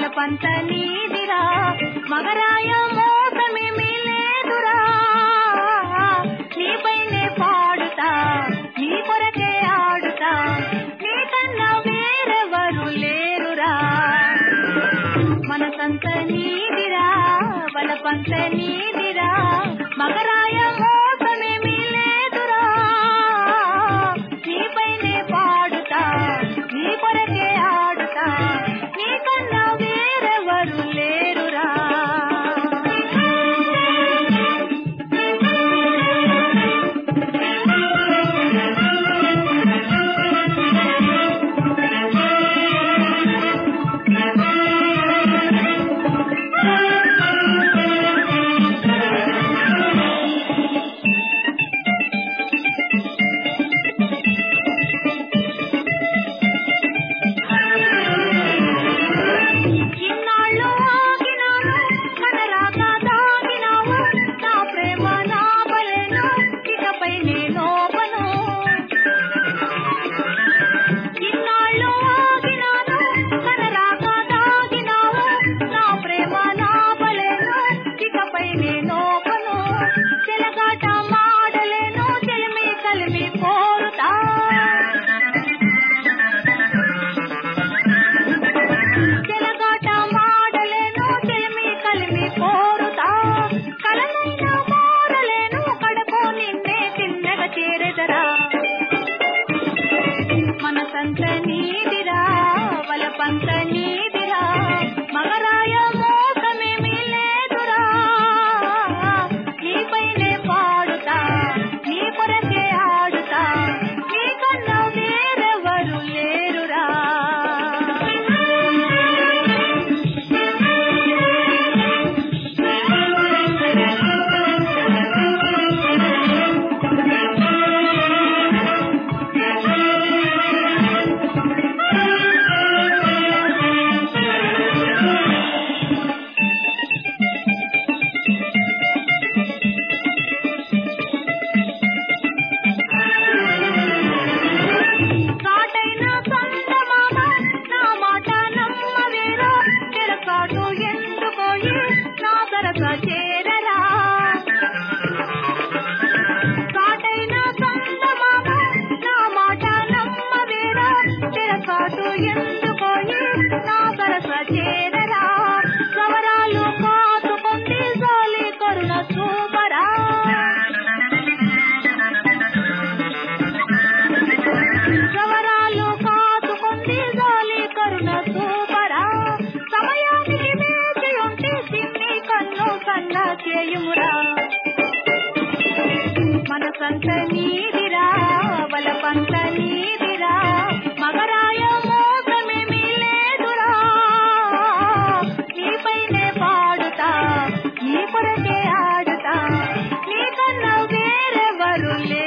వలపంత నీదిరా మగరాయ మోసమేమీ లేదురా నీపైనే పాడుతా నీ కొరకే ఆడుతా నీకన్నా వేరెవరు లేరురా మనసంత నీదిరా వలపంత నీదిరా మగరాయ మోసమేమీ లేదురా నీపైనే పాడుతా నీ కొరకే ఆడుతా నీకన్నా వేరెవరు లేరురా ఇన్నాళ్ళు ఆగినాను కనరాక దాగినావు నా ప్రేమ నా బలెను ఇకపై నేనోపను ఇన్నాళ్ళు ఆగినాను కనరాక దాగినావు నా ప్రేమ నా బలెను ఇకపై నేనోపను చెలగాట మాడలేను చెలిమి కలిమి పోరుతా చెలగాట మాడలేను చెలిమి కలిమి కోరుతా కలనైనా మారలేను కడకు నిన్నే తిన్నగ చేరెదరా మనసంత నీదిరా వలపంత నీదిరా మగరాయ మోసమేమీ లేదురా నీపైనే పాడుతా నీ కొరకే ఆడుతా నీకన్నా వేరెవరు లేరురా కాటైన సందమామ నా మాట నమ్మవేరా తెరకాటు ఎందుకోయి నా సరస చేరరా కాటైన సందమామ నా మాట నమ్మవేరా తెరకాటు ఎందుకోయి నా సరస చేరరా సవరాలు కాచుకుంది సోలి కరుణ చూపరా సవరాలు కాచుకుంది జాలి కరుణ సూపరా సమయానికి వేచి ఉంటే సిన్ని కన్ను కన్న చేయుమురా మనసంత నీదిరా వలపంత నీదిరా మగరాయ మోసమేమీ లేదురా నీపైనే పాడుతా నీ కొరకే ఆడుతా నీకన్నా వేరెవరు లేరు